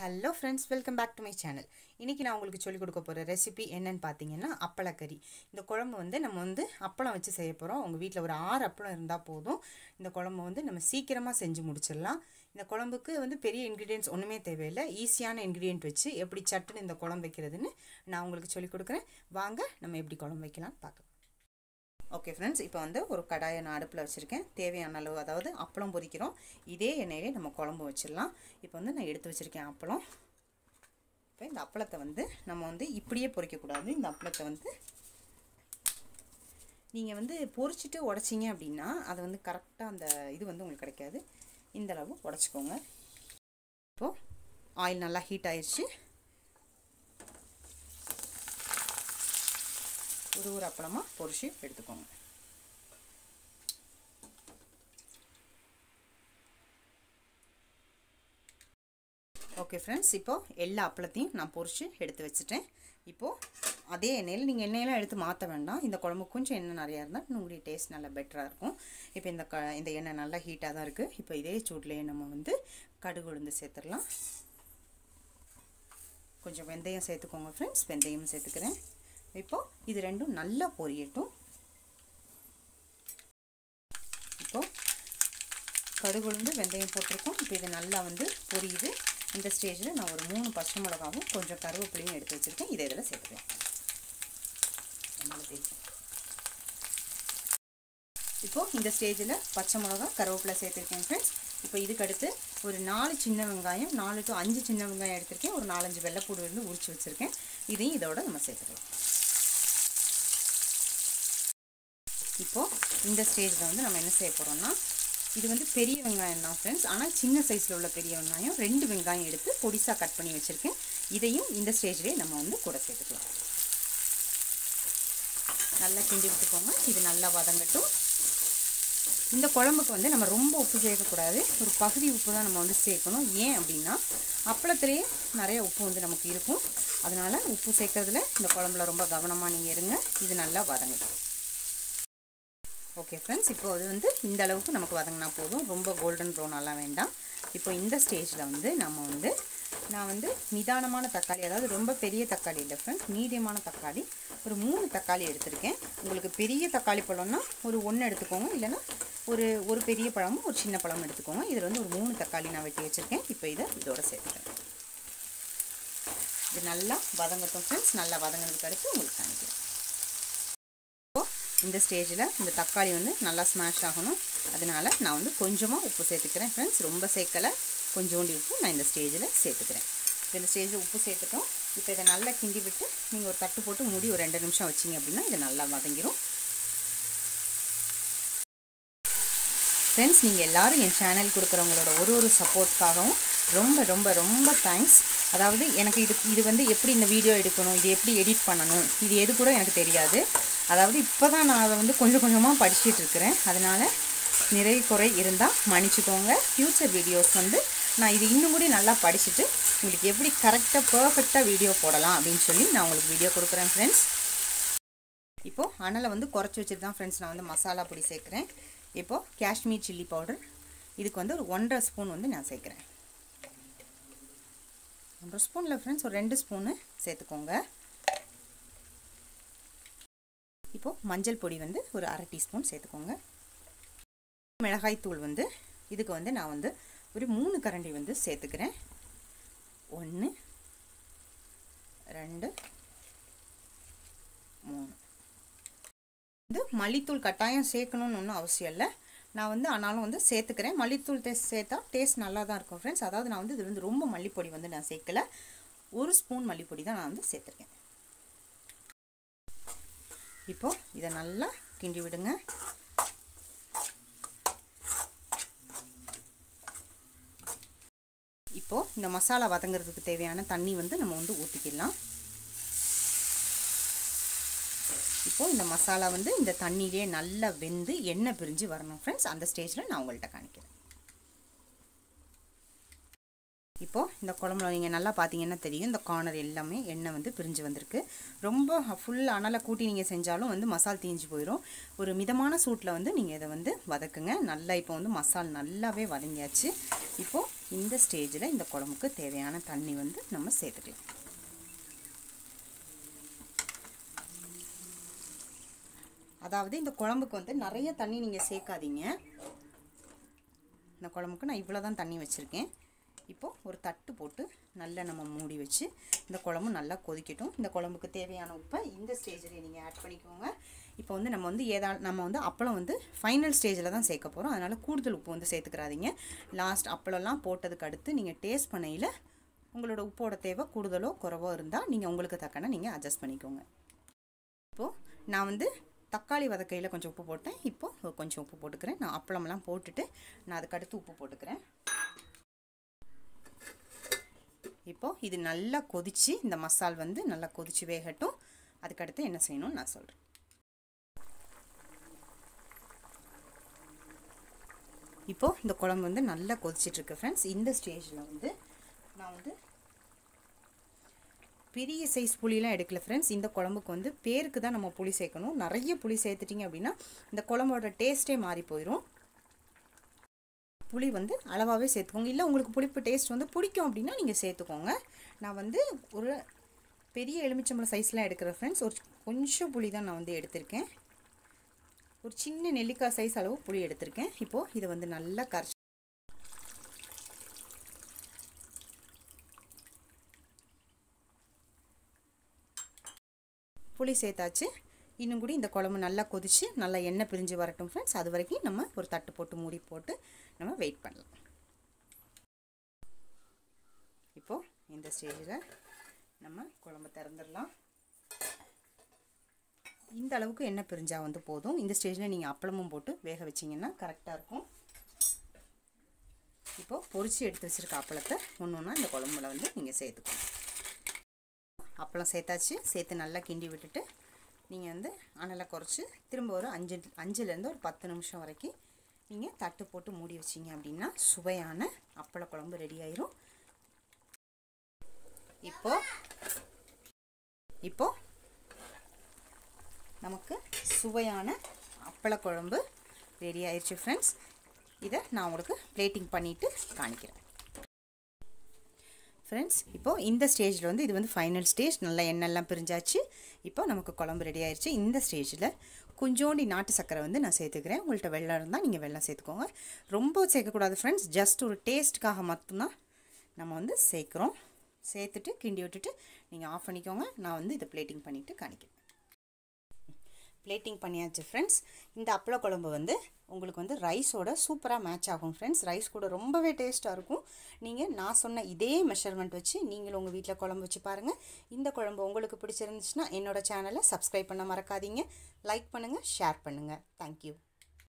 hello friends welcome back to my channel இன்றைக்கி நான் உங்களுக்கு சொல்லிக் கொடுக்க போகிற ரெசிபி என்னன்னு பார்த்தீங்கன்னா அப்பளக்கறி இந்த குழம்பு வந்து நம்ம வந்து அப்பளம் வச்சு செய்ய போகிறோம் உங்கள் வீட்டில் ஒரு ஆறு அப்பளம் இருந்தால் போதும் இந்த குழம்பு வந்து நம்ம சீக்கிரமாக செஞ்சு முடிச்சிடலாம் இந்த குழம்புக்கு வந்து பெரிய இன்க்ரீடியன்ஸ் ஒன்றுமே தேவையில்லை ஈஸியான இன்க்ரீடியன்ட் வச்சு எப்படி சட்டுன்னு இந்த குழம்பு வைக்கிறதுன்னு நான் உங்களுக்கு சொல்லிக் கொடுக்குறேன் வாங்க நம்ம எப்படி குழம்பு வைக்கலாம்னு பார்க்கலாம் ஓகே ஃப்ரெண்ட்ஸ் இப்போ வந்து ஒரு கடாயை நான் அடுப்பில் வச்சுருக்கேன் தேவையான அளவு அதாவது அப்பளம் பொரிக்கிறோம் இதே எண்ணெயிலே நம்ம குழம்பு வச்சிடலாம் இப்போ வந்து நான் எடுத்து வச்சுருக்கேன் அப்பளம் இப்போ இந்த அப்பளத்தை வந்து நம்ம வந்து இப்படியே பொரிக்கக்கூடாது இந்த அப்பளத்தை வந்து நீங்கள் வந்து பொரிச்சிட்டு உடச்சிங்க அப்படின்னா அது வந்து கரெக்டாக அந்த இது வந்து உங்களுக்கு கிடைக்காது இந்த அளவு உடச்சிக்கோங்க இப்போது ஆயில் நல்லா ஹீட் ஆயிடுச்சு ஒரு ஒரு அப்பளமாக பொரிச்சு எடுத்துக்கோங்க ஓகே ஃப்ரெண்ட்ஸ் இப்போது எல்லா அப்பளத்தையும் நான் பொரிச்சு எடுத்து வச்சுட்டேன் இப்போது அதே எண்ணெயில் நீங்கள் எண்ணெயெல்லாம் எடுத்து மாற்ற வேண்டாம் இந்த குழம்பு கொஞ்சம் எண்ணெய் நிறையா இருந்தால் உங்களுடைய டேஸ்ட் நல்லா பெட்டராக இருக்கும் இப்போ இந்த க இந்த எண்ணெய் நல்லா ஹீட்டாக தான் இருக்குது இப்போ இதே சூட்லேயே நம்ம வந்து கடுகு உளுந்து சேர்த்துடலாம் கொஞ்சம் வெந்தயம் சேர்த்துக்கோங்க ஃப்ரெண்ட்ஸ் வெந்தயம் சேர்த்துக்கிறேன் இப்போது இது ரெண்டும் நல்லா பொரியட்டும் இப்போது கடுகுழுந்து வெந்தயம் போட்டிருக்கோம் இப்போ இது நல்லா வந்து பொரியுது இந்த ஸ்டேஜில் நான் ஒரு மூணு பச்சை மிளகாவும் கொஞ்சம் கருவேப்பிலையும் எடுத்து வச்சுருக்கேன் இதை இதில் சேர்த்துக்கிறேன் இப்போது இந்த ஸ்டேஜில் பச்சை மிளகா கருவேப்பிலை சேர்த்துருக்கேன் ஃப்ரெண்ட்ஸ் இப்போ இதுக்கு அடுத்து ஒரு நாலு சின்ன வெங்காயம் நாலு டு அஞ்சு சின்ன வெங்காயம் எடுத்திருக்கேன் ஒரு நாலஞ்சு வெள்ளைப்பூடு இருந்து உரிச்சு வச்சுருக்கேன் இதையும் இதோட நம்ம சேர்த்துக்கலாம் இப்போது இந்த ஸ்டேஜில் வந்து நம்ம என்ன செய்ய போகிறோம்னா இது வந்து பெரிய வெங்காயம் தான் ஃப்ரெண்ட்ஸ் ஆனால் சின்ன சைஸில் உள்ள பெரிய வெங்காயம் ரெண்டு வெங்காயம் எடுத்து பொடிசாக கட் பண்ணி வச்சுருக்கேன் இதையும் இந்த ஸ்டேஜ்லேயே நம்ம வந்து கூட சேர்த்துக்கலாம் நல்லா கிண்டி விட்டுக்கோங்க இது நல்லா வதங்கட்டும் இந்த குழம்புக்கு வந்து நம்ம ரொம்ப உப்பு சேர்க்கக்கூடாது ஒரு பகுதி உப்பு தான் நம்ம வந்து சேர்க்கணும் ஏன் அப்படின்னா அப்பளத்துலேயே நிறைய உப்பு வந்து நமக்கு இருக்கும் அதனால் உப்பு சேர்க்கறதுல இந்த குழம்புல ரொம்ப கவனமாக நீங்கள் இருங்க இது நல்லா வதங்கட்டும் ஓகே ஃப்ரெண்ட்ஸ் இப்போ அது வந்து இந்த அளவுக்கு நமக்கு வதங்கினா போதும் ரொம்ப கோல்டன் ப்ரௌனெல்லாம் வேண்டாம் இப்போ இந்த ஸ்டேஜில் வந்து நம்ம வந்து நான் வந்து நிதானமான தக்காளி அதாவது ரொம்ப பெரிய தக்காளி இல்லை ஃப்ரெண்ட்ஸ் மீடியமான தக்காளி ஒரு மூணு தக்காளி எடுத்திருக்கேன் உங்களுக்கு பெரிய தக்காளி பழம்னா ஒரு ஒன்று எடுத்துக்கோங்க இல்லைன்னா ஒரு ஒரு பெரிய பழமும் ஒரு சின்ன பழமும் எடுத்துக்கோங்க இதில் வந்து ஒரு மூணு தக்காளி நான் வெட்டி வச்சுருக்கேன் இப்போ இதை இதோட சேர்த்துக்கிறேன் இது நல்லா வதங்கட்டும் ஃப்ரெண்ட்ஸ் நல்லா வதங்கினதுக்கு அடுத்து உங்களுக்கு காணிக்கிறேன் இந்த ஸ்டேஜில் இந்த தக்காளி வந்து நல்லா ஸ்மாஷ் ஆகணும் அதனால் நான் வந்து கொஞ்சமாக உப்பு சேர்த்துக்கிறேன் ஃப்ரெண்ட்ஸ் ரொம்ப சேர்க்கலை கொஞ்சோண்டி உப்பு நான் இந்த ஸ்டேஜில் சேர்த்துக்கிறேன் இந்த ஸ்டேஜில் உப்பு சேர்த்துட்டோம் இப்போ இதை நல்லா கிண்டி விட்டு நீங்கள் ஒரு தட்டு போட்டு மூடி ஒரு ரெண்டு நிமிஷம் வச்சிங்க அப்படின்னா இது நல்லா வதங்கிடும் ஃப்ரெண்ட்ஸ் நீங்கள் எல்லோரும் என் சேனல் கொடுக்குறவங்களோட ஒரு ஒரு சப்போர்ட்காகவும் ரொம்ப ரொம்ப ரொம்ப தேங்க்ஸ் அதாவது எனக்கு இது இது வந்து எப்படி இந்த வீடியோ எடுக்கணும் இது எப்படி எடிட் பண்ணணும் இது எது கூட எனக்கு தெரியாது அதாவது இப்போ தான் நான் அதை வந்து கொஞ்சம் கொஞ்சமாக படிச்சுட்டு இருக்கிறேன் அதனால் நிறைய குறை இருந்தால் மன்னிச்சுக்கோங்க ஃப்யூச்சர் வீடியோஸ் வந்து நான் இது இன்னும் கூட நல்லா படிச்சுட்டு உங்களுக்கு எப்படி கரெக்டாக பர்ஃபெக்டாக வீடியோ போடலாம் அப்படின்னு சொல்லி நான் உங்களுக்கு வீடியோ கொடுக்குறேன் ஃப்ரெண்ட்ஸ் இப்போது அனலை வந்து குறைச்சி வச்சுட்டு தான் ஃப்ரெண்ட்ஸ் நான் வந்து மசாலா பொடி சேர்க்குறேன் இப்போது காஷ்மீர் சில்லி பவுடர் இதுக்கு வந்து ஒரு ஒன்றரை ஸ்பூன் வந்து நான் சேர்க்குறேன் ஒன்றரை ஸ்பூனில் ஃப்ரெண்ட்ஸ் ஒரு ரெண்டு ஸ்பூனு சேர்த்துக்கோங்க இப்போது மஞ்சள் பொடி வந்து ஒரு அரை டீஸ்பூன் சேர்த்துக்கோங்க மிளகாய் தூள் வந்து இதுக்கு வந்து நான் வந்து ஒரு மூணு கரண்டி வந்து சேர்த்துக்கிறேன் ஒன்று ரெண்டு மூணு வந்து மல்லித்தூள் கட்டாயம் சேர்க்கணும்னு ஒன்றும் அவசியம் இல்லை நான் வந்து ஆனாலும் வந்து சேர்த்துக்கிறேன் மல்லித்தூள் டேஸ்ட் சேர்த்தா டேஸ்ட் நல்லா தான் இருக்கும் ஃப்ரெண்ட்ஸ் அதாவது நான் வந்து இது வந்து ரொம்ப மல்லிப்பொடி வந்து நான் சேர்க்கலை ஒரு ஸ்பூன் மல்லிப்பொடி தான் நான் வந்து சேர்த்துருக்கேன் இப்போது இதை நல்லா கிண்டி விடுங்க இப்போது இந்த மசாலா வதங்கிறதுக்கு தேவையான தண்ணி வந்து நம்ம வந்து ஊற்றிக்கலாம் இப்போது இந்த மசாலா வந்து இந்த தண்ணியிலே நல்லா வெந்து எண்ணெய் பிரிஞ்சு வரணும் ஃப்ரெண்ட்ஸ் அந்த ஸ்டேஜில் நான் உங்கள்கிட்ட காணிக்கிறேன் இப்போது இந்த குழம்புல நீங்கள் நல்லா பார்த்தீங்கன்னா தெரியும் இந்த கார்னர் எல்லாமே எண்ணெய் வந்து பிரிஞ்சு வந்திருக்கு ரொம்ப ஃபுல் அனலை கூட்டி நீங்கள் செஞ்சாலும் வந்து மசால் தீஞ்சு போயிடும் ஒரு மிதமான சூட்டில் வந்து நீங்கள் இதை வந்து வதக்குங்க நல்லா இப்போ வந்து மசால் நல்லாவே வதங்கியாச்சு இப்போது இந்த ஸ்டேஜில் இந்த குழம்புக்கு தேவையான தண்ணி வந்து நம்ம சேர்த்துக்கலாம் அதாவது இந்த குழம்புக்கு வந்து நிறைய தண்ணி நீங்கள் சேர்க்காதீங்க இந்த குழம்புக்கு நான் இவ்வளோ தான் தண்ணி வச்சுருக்கேன் இப்போது ஒரு தட்டு போட்டு நல்லா நம்ம மூடி வச்சு இந்த குழம்பு நல்லா கொதிக்கட்டும் இந்த குழம்புக்கு தேவையான உப்பை இந்த ஸ்டேஜில் நீங்கள் ஆட் பண்ணிக்கோங்க இப்போ வந்து நம்ம வந்து ஏதா நம்ம வந்து அப்பளம் வந்து ஃபைனல் ஸ்டேஜில் தான் சேர்க்க போகிறோம் அதனால் கூடுதல் உப்பு வந்து சேர்த்துக்கிறாதீங்க லாஸ்ட் அப்பளம்லாம் போட்டதுக்கு அடுத்து நீங்கள் டேஸ்ட் பண்ணையில் உங்களோட உப்போட தேவை கூடுதலோ குறவோ இருந்தால் நீங்கள் உங்களுக்கு தக்கன நீங்கள் அட்ஜஸ்ட் பண்ணிக்கோங்க இப்போது நான் வந்து தக்காளி வதக்கையில் கொஞ்சம் உப்பு போட்டேன் இப்போது கொஞ்சம் உப்பு போட்டுக்கிறேன் நான் அப்பளம்லாம் போட்டுட்டு நான் அதுக்கடுத்து உப்பு போட்டுக்கிறேன் இப்போது இது நல்லா கொதித்து இந்த மசால் வந்து நல்லா கொதித்து வேகட்டும் அதுக்கடுத்து என்ன செய்யணும்னு நான் சொல்கிறேன் இப்போது இந்த குழம்பு வந்து நல்லா கொதிச்சிட்ருக்கு ஃப்ரெண்ட்ஸ் இந்த ஸ்டேஜில் வந்து நான் வந்து பெரிய சைஸ் புளியெலாம் எடுக்கல ஃப்ரெண்ட்ஸ் இந்த குழம்புக்கு வந்து பேருக்கு தான் நம்ம புளி சேர்க்கணும் நிறைய புளி சேர்த்துட்டிங்க அப்படின்னா இந்த குழம்போட டேஸ்ட்டே மாறி போயிடும் புளி வந்து அளவாகவே சேர்த்துக்கோங்க இல்லை உங்களுக்கு புளிப்பு டேஸ்ட் வந்து பிடிக்கும் அப்படின்னா நீங்கள் சேர்த்துக்கோங்க நான் வந்து ஒரு பெரிய எலுமிச்சம்பழம் சைஸ்லாம் எடுக்கிறேன் ஃப்ரெண்ட்ஸ் ஒரு கொஞ்சம் புளி தான் நான் வந்து எடுத்திருக்கேன் ஒரு சின்ன நெல்லிக்காய் சைஸ் அளவு புளி எடுத்திருக்கேன் இப்போது இதை வந்து நல்லா கரைச்சி புளி சேர்த்தாச்சு இன்னும் கூட இந்த குழம்பு நல்லா கொதித்து நல்லா எண்ணெய் பிரிஞ்சு வரட்டும் ஃப்ரெண்ட்ஸ் அது வரைக்கும் நம்ம ஒரு தட்டு போட்டு மூடி போட்டு நம்ம வெயிட் பண்ணலாம் இப்போது இந்த ஸ்டேஜில் நம்ம குழம்பு திறந்துடலாம் இந்த அளவுக்கு எண்ணெய் பிரிஞ்சால் வந்து போதும் இந்த ஸ்டேஜில் நீங்கள் அப்பளமும் போட்டு வேக வச்சிங்கன்னா கரெக்டாக இருக்கும் இப்போது பொரிச்சு எடுத்து வச்சுருக்க அப்பளத்தை ஒன்று ஒன்றா இந்த குழம்புல வந்து நீங்கள் சேர்த்துக்கணும் அப்பளம் சேர்த்தாச்சு சேர்த்து நல்லா கிண்டி விட்டுட்டு நீங்கள் வந்து அனலை குறைச்சி திரும்ப ஒரு அஞ்சு அஞ்சுலேருந்து ஒரு பத்து நிமிஷம் வரைக்கும் நீங்கள் தட்டு போட்டு மூடி வச்சிங்க அப்படின்னா சுவையான அப்பள குழம்பு ரெடி ஆயிரும் இப்போ இப்போ நமக்கு சுவையான அப்பள குழம்பு ரெடி ஆயிடுச்சு ஃப்ரெண்ட்ஸ் இதை நான் உங்களுக்கு பிளேட்டிங் பண்ணிவிட்டு காணிக்கிறேன் ஃப்ரெண்ட்ஸ் இப்போது இந்த ஸ்டேஜில் வந்து இது வந்து ஃபைனல் ஸ்டேஜ் நல்லா எண்ணெய்லாம் பிரிஞ்சாச்சு இப்போ நமக்கு குழம்பு ரெடி ஆயிடுச்சு இந்த ஸ்டேஜில் கொஞ்சோண்டி நாட்டு சர்க்கரை வந்து நான் சேர்த்துக்கிறேன் உங்கள்கிட்ட வெள்ளம் இருந்தால் நீங்கள் வெள்ளம் சேர்த்துக்கோங்க ரொம்ப சேர்க்கக்கூடாது ஃப்ரெண்ட்ஸ் ஜஸ்ட் ஒரு டேஸ்ட்டுக்காக மட்டும்தான் நம்ம வந்து சேர்க்குறோம் சேர்த்துட்டு கிண்டி விட்டுட்டு நீங்கள் ஆஃப் பண்ணிக்கோங்க நான் வந்து இதை பிளேட்டிங் பண்ணிவிட்டு காணிக்கிறேன் பிளேட்டிங் பண்ணியாச்சு ஃப்ரெண்ட்ஸ் இந்த அப்பள குழம்பு வந்து உங்களுக்கு வந்து ரைஸோட சூப்பராக மேட்ச் ஆகும் ஃப்ரெண்ட்ஸ் ரைஸ் கூட ரொம்பவே டேஸ்ட்டாக இருக்கும் நீங்கள் நான் சொன்ன இதே மெஷர்மெண்ட் வச்சு நீங்களும் உங்கள் வீட்டில் குழம்பு வச்சு பாருங்கள் இந்த குழம்பு உங்களுக்கு பிடிச்சிருந்துச்சுன்னா என்னோடய சேனலை சப்ஸ்கிரைப் பண்ண மறக்காதீங்க லைக் பண்ணுங்கள் ஷேர் பண்ணுங்கள் தேங்க்யூ